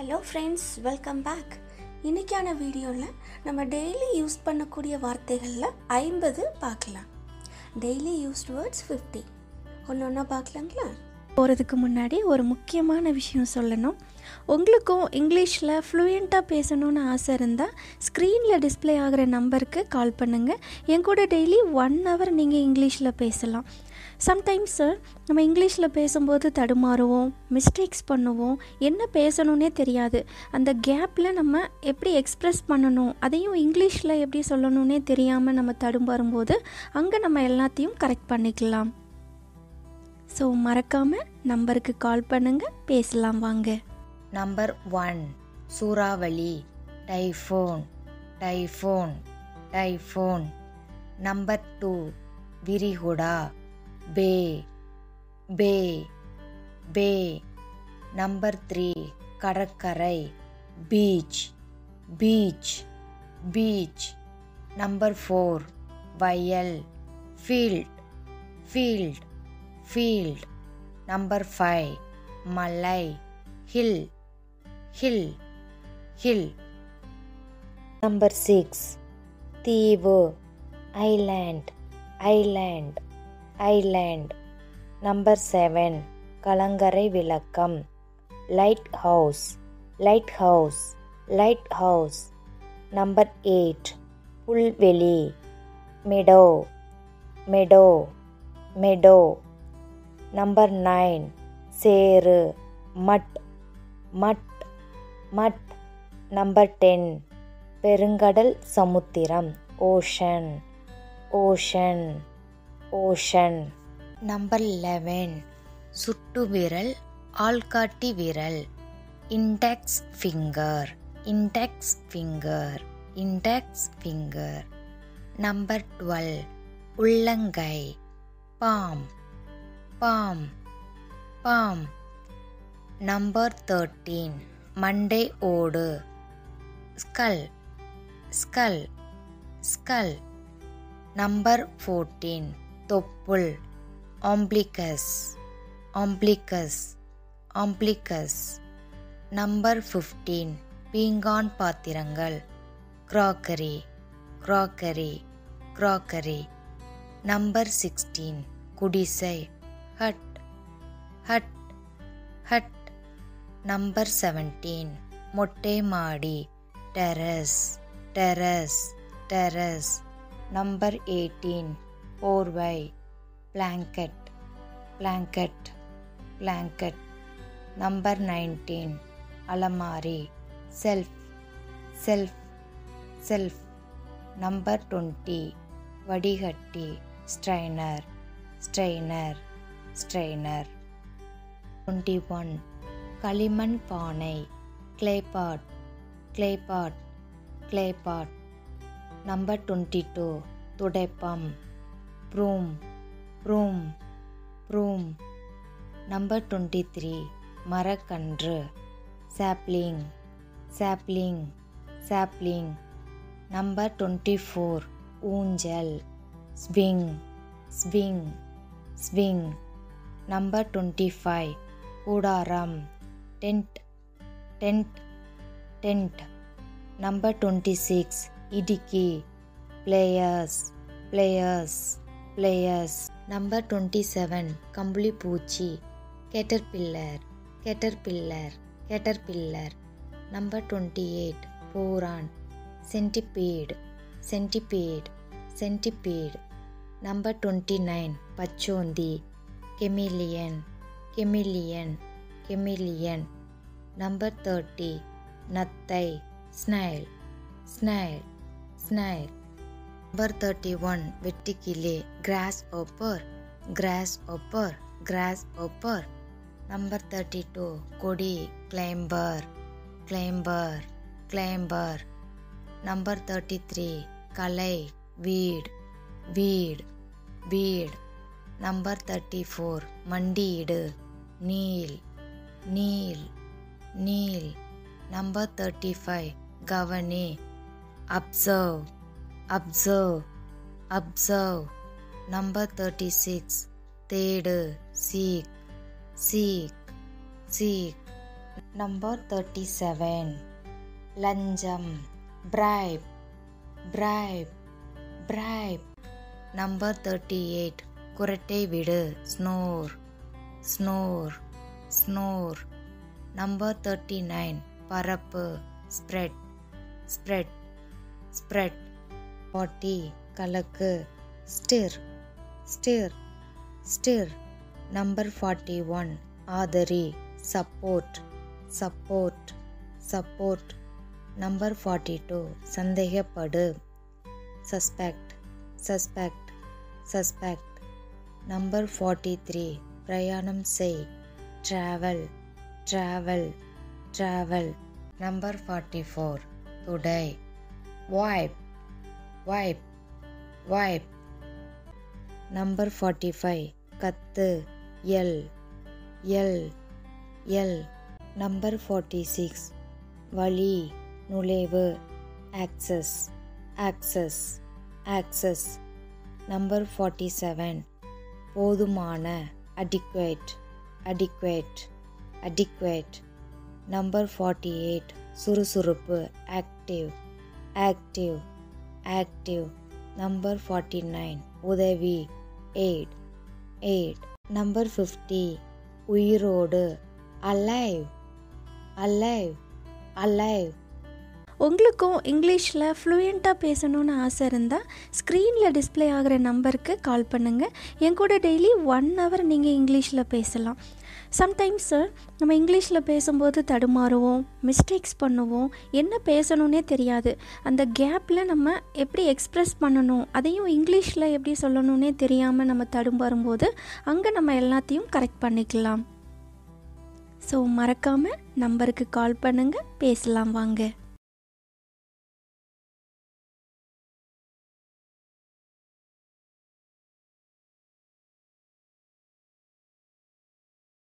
hello friends welcome back இன்றைக்கான வீடியோவில் நம்ம டெய்லி யூஸ் பண்ணக்கூடிய வார்த்தைகளில் ஐம்பது பார்க்கலாம் டெய்லி யூஸ்ட் வேர்ட்ஸ் ஃபிஃப்டி ஒன்று ஒன்றா பார்க்கலாங்களா போகிறதுக்கு முன்னாடி ஒரு முக்கியமான விஷயம் சொல்லணும் உங்களுக்கும் இங்கிலீஷில் ஃப்ளூயண்ட்டாக பேசணும்னு ஆசை இருந்தால் ஸ்க்ரீனில் டிஸ்ப்ளே ஆகிற நம்பருக்கு கால் பண்ணுங்கள் என் கூட டெய்லி ஒன் ஹவர் நீங்கள் இங்கிலீஷில் பேசலாம் சம்டைம்ஸ் நம்ம இங்கிலீஷில் பேசும்போது தடுமாறுவோம் மிஸ்டேக்ஸ் பண்ணுவோம் என்ன பேசணுன்னே தெரியாது அந்த கேப்பில் நம்ம எப்படி எக்ஸ்ப்ரெஸ் பண்ணணும் அதையும் இங்கிலீஷில் எப்படி சொல்லணுன்னே தெரியாமல் நம்ம தடுமாறும்போது அங்கே நம்ம எல்லாத்தையும் கரெக்ட் பண்ணிக்கலாம் ஸோ மறக்காமல் நம்பருக்கு கால் பண்ணுங்கள் பேசலாம் வாங்க நம்பர் ஒன் சூறாவளி typhoon typhoon typhoon number two விரிகுடா bay bay bay number three கடற்கரை beach beach beach number four வயல் field field field number five மலை hill hill hill number six தீவு island island island number seven கலங்கரை விளக்கம் lighthouse lighthouse lighthouse number eight புல்வெளி meadow meadow meadow number nine சேரு mud mud mud number ten பெருங்கடல் சமுத்திரம் ocean ocean ocean number eleven சுட்டு விரல் ஆள்காட்டி விரல் index finger index finger index finger number twelve உள்ளங்கை palm palm palm number thirteen மண்டை ஓடு skull skull skull number fourteen தொப்புள் umbilicus umbilicus umbilicus number fifteen பீங்கான் பாத்திரங்கள் crockery crockery crockery number sixteen குடிசை hut hut hut number seventeen மொட்டை மாடி terrace terrace terrace number eighteen போர்வை blanket blanket blanket number nineteen அலமாரி shelf shelf shelf number twenty வடிகட்டி strainer strainer strainer twenty one களிமண் பானை clay pot clay pot clay pot number twenty two துடைப்பம் broom broom broom number twenty three மரக்கன்று sapling sapling sapling number twenty four ஊஞ்சல் swing swing swing number twenty five கூடாரம் tent tent tent number twenty six இடுக்கி pliers pliers pliers number twenty seven கம்பளி பூச்சி caterpillar caterpillar caterpillar number twenty eight பூரான் centipede centipede centipede number twenty nine பச்சோந்தி chameleon chameleon chameleon number thirty நத்தை snail snail snail number thirty one வெட்டிக்கிளி grasshopper grasshopper grasshopper number thirty two கொடி climber climber climber number thirty three கலை வீடு வீடு வீடு number thirty four மண்டியிடு kneel kneel kneel number thirty five கவனி observe observe observe number thirty six தேடு seek seek seek number thirty seven லஞ்சம் bribe bribe bribe number thirty eight குரட்டை விடு snore snore snore number thirty nine பரப்பு spread spread spread forty கலக்கு stir stir stir number forty one ஆதரி support support support number forty two சந்தேகப்படு suspect suspect suspect number forty three பிரயாணம் செய் travel travel travel number forty four துடை wipe wipe wipe number forty five கத்து yell yell yell number forty six வழி நுழைவு access access access number forty seven போதுமான adequate adequate adequate number forty eight சுறுசுறுப்பு active active active number forty nine உதவி aid aid number fifty உயிரோடு alive alive alive உங்களுக்கும் இங்கிலீஷில் ஃப்ளூயண்ட்டாக பேசணுன்னு ஆசை இருந்தால் ஸ்க்ரீனில் டிஸ்ப்ளே ஆகிற நம்பருக்கு கால் பண்ணுங்கள் என் கூட டெய்லி ஒன் ஹவர் நீங்கள் இங்கிலீஷில் பேசலாம் சம்டைம்ஸ் நம்ம இங்கிலீஷில் பேசும்போது தடுமாறுவோம் மிஸ்டேக்ஸ் பண்ணுவோம் என்ன பேசணுன்னே தெரியாது அந்த கேப்பில் நம்ம எப்படி எக்ஸ்ப்ரெஸ் பண்ணணும் அதையும் இங்கிலீஷில் எப்படி சொல்லணுன்னே தெரியாமல் நம்ம தடுமாறும்போது அங்கே நம்ம எல்லாத்தையும் கரெக்ட் பண்ணிக்கலாம் ஸோ மறக்காமல் நம்பருக்கு கால் பண்ணுங்கள் பேசலாம் வாங்க